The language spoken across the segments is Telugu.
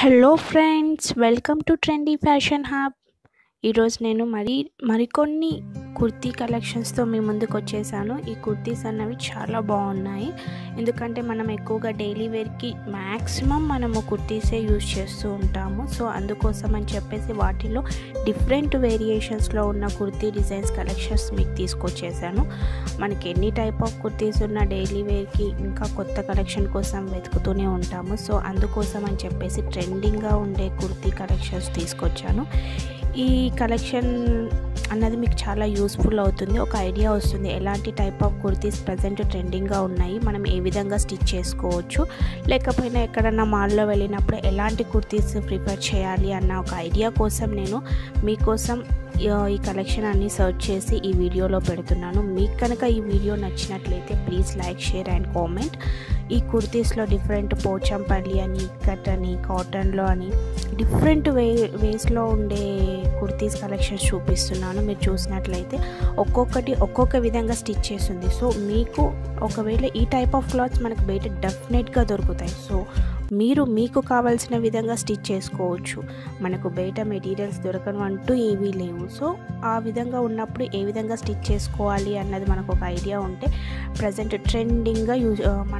hello friends welcome to trendy fashion hub ఈరోజు నేను మరి మరికొన్ని కుర్తీ కలెక్షన్స్తో మీ ముందుకు వచ్చేసాను ఈ కుర్తీస్ అన్నవి చాలా బాగున్నాయి ఎందుకంటే మనం ఎక్కువగా డైలీ వేర్కి మ్యాక్సిమం మనము కుర్తీసే యూజ్ చేస్తూ ఉంటాము సో అందుకోసం అని చెప్పేసి వాటిలో డిఫరెంట్ వేరియేషన్స్లో ఉన్న కుర్తీ డిజైన్స్ కలెక్షన్స్ మీకు తీసుకొచ్చేసాను మనకి ఎన్ని టైప్ ఆఫ్ కుర్తీస్ ఉన్న డైలీ వేర్కి ఇంకా కొత్త కలెక్షన్ కోసం వెతుకుతూనే ఉంటాము సో అందుకోసం అని చెప్పేసి ట్రెండింగ్గా ఉండే కుర్తీ కలెక్షన్స్ తీసుకొచ్చాను ఈ కలెక్షన్ అన్నది మీకు చాలా యూస్ఫుల్ అవుతుంది ఒక ఐడియా వస్తుంది ఎలాంటి టైప్ ఆఫ్ కుర్తీస్ ప్రజెంట్ ట్రెండింగ్గా ఉన్నాయి మనం ఏ విధంగా స్టిచ్ చేసుకోవచ్చు లేకపోయినా ఎక్కడన్నా మాల్లో వెళ్ళినప్పుడు ఎలాంటి కుర్తీస్ ప్రిఫర్ చేయాలి అన్న ఒక ఐడియా కోసం నేను మీకోసం ఈ కలెక్షన్ అన్ని సర్చ్ చేసి ఈ వీడియోలో పెడుతున్నాను మీకు కనుక ఈ వీడియో నచ్చినట్లయితే please like share and comment ఈ కుర్తీస్లో డిఫరెంట్ పోచంపల్లి అని ఇక్కట్ అని కాటన్లో అని డిఫరెంట్ వే వేస్లో ఉండే కుర్తీస్ కలెక్షన్స్ చూపిస్తున్నాను మీరు చూసినట్లయితే ఒక్కొక్కటి ఒక్కొక్క విధంగా స్టిచ్ చేస్తుంది సో మీకు ఒకవేళ ఈ టైప్ ఆఫ్ క్లాత్స్ మనకు బయట డెఫినెట్గా దొరుకుతాయి సో మీరు మీకు కావాల్సిన విధంగా స్టిచ్ చేసుకోవచ్చు మనకు బయట మెటీరియల్స్ దొరకను అంటూ ఏవీ లేవు సో ఆ విధంగా ఉన్నప్పుడు ఏ విధంగా స్టిచ్ చేసుకోవాలి అన్నది మనకు ఒక ఐడియా ఉంటే ప్రజెంట్ ట్రెండింగ్గా యూజ్ మన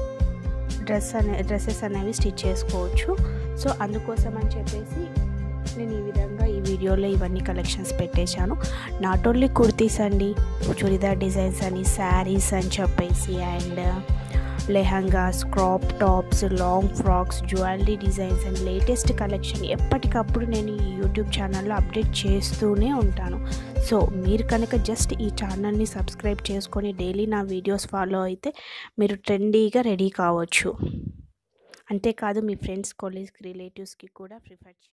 డ్రెస్ అనే డ్రెస్సెస్ అనేవి స్టిచ్ చేసుకోవచ్చు సో అందుకోసం అని చెప్పేసి నేను ఈ విధంగా ఈ వీడియోలో ఇవన్నీ కలెక్షన్స్ పెట్టేశాను నాట్ ఓన్లీ కుర్తీస్ అండి చుడిదార్ డిజైన్స్ అని శారీస్ అని చెప్పేసి and lehengas crop tops long frocks jewellery designs and latest collection ఎప్పటికప్పుడు నేను ఈ యూట్యూబ్ ఛానల్లో అప్డేట్ చేస్తూనే ఉంటాను సో మీరు కనుక జస్ట్ ఈ ఛానల్ని సబ్స్క్రైబ్ చేసుకొని డైలీ నా వీడియోస్ ఫాలో అయితే మీరు ట్రెండీగా రెడీ కావచ్చు అంతేకాదు మీ ఫ్రెండ్స్ కొలీగ్స్ రిలేటివ్స్కి కూడా ప్రిఫర్